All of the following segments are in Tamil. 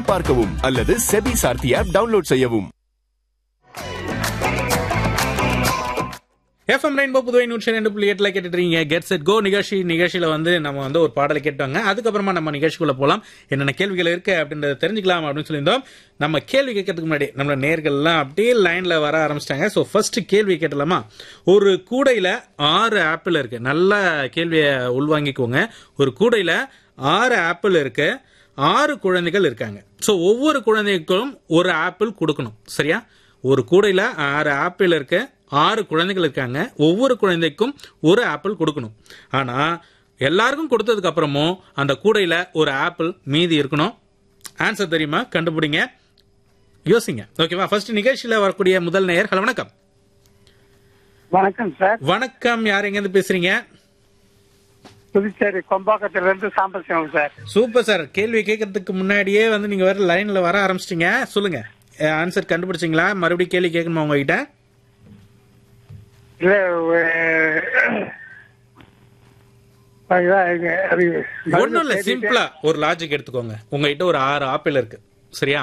விவரங்களை பார்க்கவும் அல்லது செபி சார்த்தி ஆப் டவுன்லோட் செய்யவும் எஃப்எம் ரெயின்போ புதுவை நூற்றி ரெண்டு புள்ளி எட்டுல கேட்டுட்டு இருக்கீங்க கெட் செட் கோ நிகழ்ச்சி நிகழ்ச்சியில வந்து நம்ம வந்து ஒரு பாடலை கேட்டாங்க அதுக்கப்புறமா நம்ம நிகழ்ச்சிக்குள்ள போலாம் என்னென்ன கேள்விகள் இருக்கு அப்படின்றத தெரிஞ்சுக்கலாம் அப்படின்னு சொல்லியிருந்தோம் நம்ம கேள்வி கேட்கறதுக்கு முன்னாடி நம்ம நேர்கள்லாம் அப்படியே லைன்ல வர ஆரம்பிச்சிட்டாங்க ஸோ ஃபர்ஸ்ட் கேள்வி கேட்டலாமா ஒரு கூடையில ஆறு ஆப்பிள் இருக்கு நல்ல கேள்வியை உள்வாங்கிக்கோங்க ஒரு கூடையில ஆறு ஆப்பிள் இருக்கு ஆறு குழந்தைகள் இருக்காங்க ஸோ ஒவ்வொரு குழந்தைக்கும் ஒரு ஆப்பிள் கொடுக்கணும் சரியா ஒரு கூடையில ஆறு ஆப்பிள் இருக்கு ஆறு குழந்தைகள் இருக்காங்க ஒவ்வொரு குழந்தைக்கும் ஒரு ஆப்பிள் கொடுக்கணும் ஆனா எல்லாருக்கும் கொடுத்ததுக்கு அப்புறமும் அந்த கூடையில ஒரு ஆப்பிள் மீதி இருக்கணும் ஆன்சர் தெரியுமா கண்டுபிடிங்க யோசிங்க ஓகேவா ஃபர்ஸ்ட் நிகழ்ச்சியில வரக்கூடிய முதல் நேயர் ஹலோ வணக்கம் வணக்கம் சார் வணக்கம் யார் எங்க இருந்து பேசுறீங்க புதுச்சேரி கொம்பாக்கத்துல இருந்து சாம்பசிவம் சார் சூப்பர் சார் கேள்வி கேட்கறதுக்கு முன்னாடியே வந்து நீங்க வேற லைன்ல வர ஆரம்பிச்சிட்டீங்க சொல்லுங்க ஆன்சர் கண்டுபிடிச்சிங்களா மறுபடியும் கேள்வி கேட்கணுமா உங்ககிட்ட இல்ல அஹ், அதுதான் இது- அது ஒண்ணும் இல்ல சிம்பிளா ஒரு லாஜிக் எடுத்துக்கோங்க உங்ககிட்ட ஒரு ஆறு ஆப்பிள் இருக்கு சரியா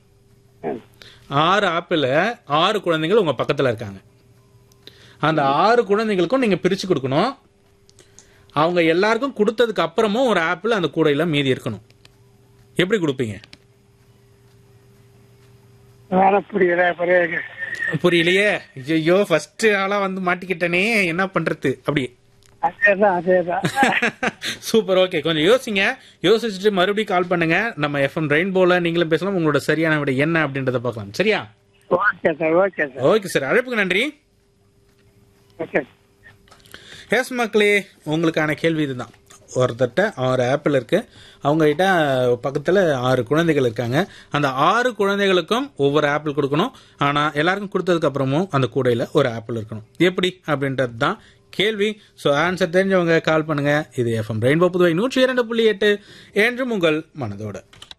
ஆறு ஆப்பிள் ஆறு குழந்தைகள் உங்க பக்கத்துல இருக்காங்க அந்த ஆறு குழந்தைகளுக்கும் நீங்க பிரிச்சு கொடுக்கணும் அவங்க எல்லாருக்கும் கொடுத்ததுக்கு அப்புறமும் ஒரு ஆப்பிள் அந்த கூடையில மீதி இருக்கணும் எப்படி கொடுப்பீங்க வேற புரியல புரியல புரியலையே ஐயோ ஃபர்ஸ்ட் ஆளா வந்து மாட்டிக்கிட்டனே என்ன பண்றது அப்படி அதேதான் அதேதான் சூப்பர் ஓகே கொஞ்சம் யோசிங்க யோசிச்சுட்டு மறுபடியும் கால் பண்ணுங்க நம்ம எஃப்எம் ரெயின்போல நீங்களும் பேசலாம் உங்களோட சரியான விட என்ன அப்படின்றத பார்க்கலாம் சரியா okay sir okay sir okay sir அழைப்புக்கு நன்றி ஓகே எஸ் மக்களே உங்களுக்கான கேள்வி இதுதான் ஒருத்தட்ட ஆறு ஆப்பிள் இருக்கு அவங்க கிட்ட பக்கத்துல ஆறு குழந்தைகள் இருக்காங்க அந்த ஆறு குழந்தைகளுக்கும் ஒவ்வொரு ஆப்பிள் கொடுக்கணும் ஆனா எல்லாருக்கும் கொடுத்ததுக்கு அப்புறமும் அந்த கூடையில ஒரு ஆப்பிள் இருக்கணும் எப்படி அப்படின்றது தான் கேள்வி ஸோ ஆன்சர் தெரிஞ்சவங்க கால் பண்ணுங்க இது எஃப்எம் ரெயின்போ புதுவை நூற்றி இரண்டு புள்ளி எட்டு என்றும் உங்கள் மனதோடு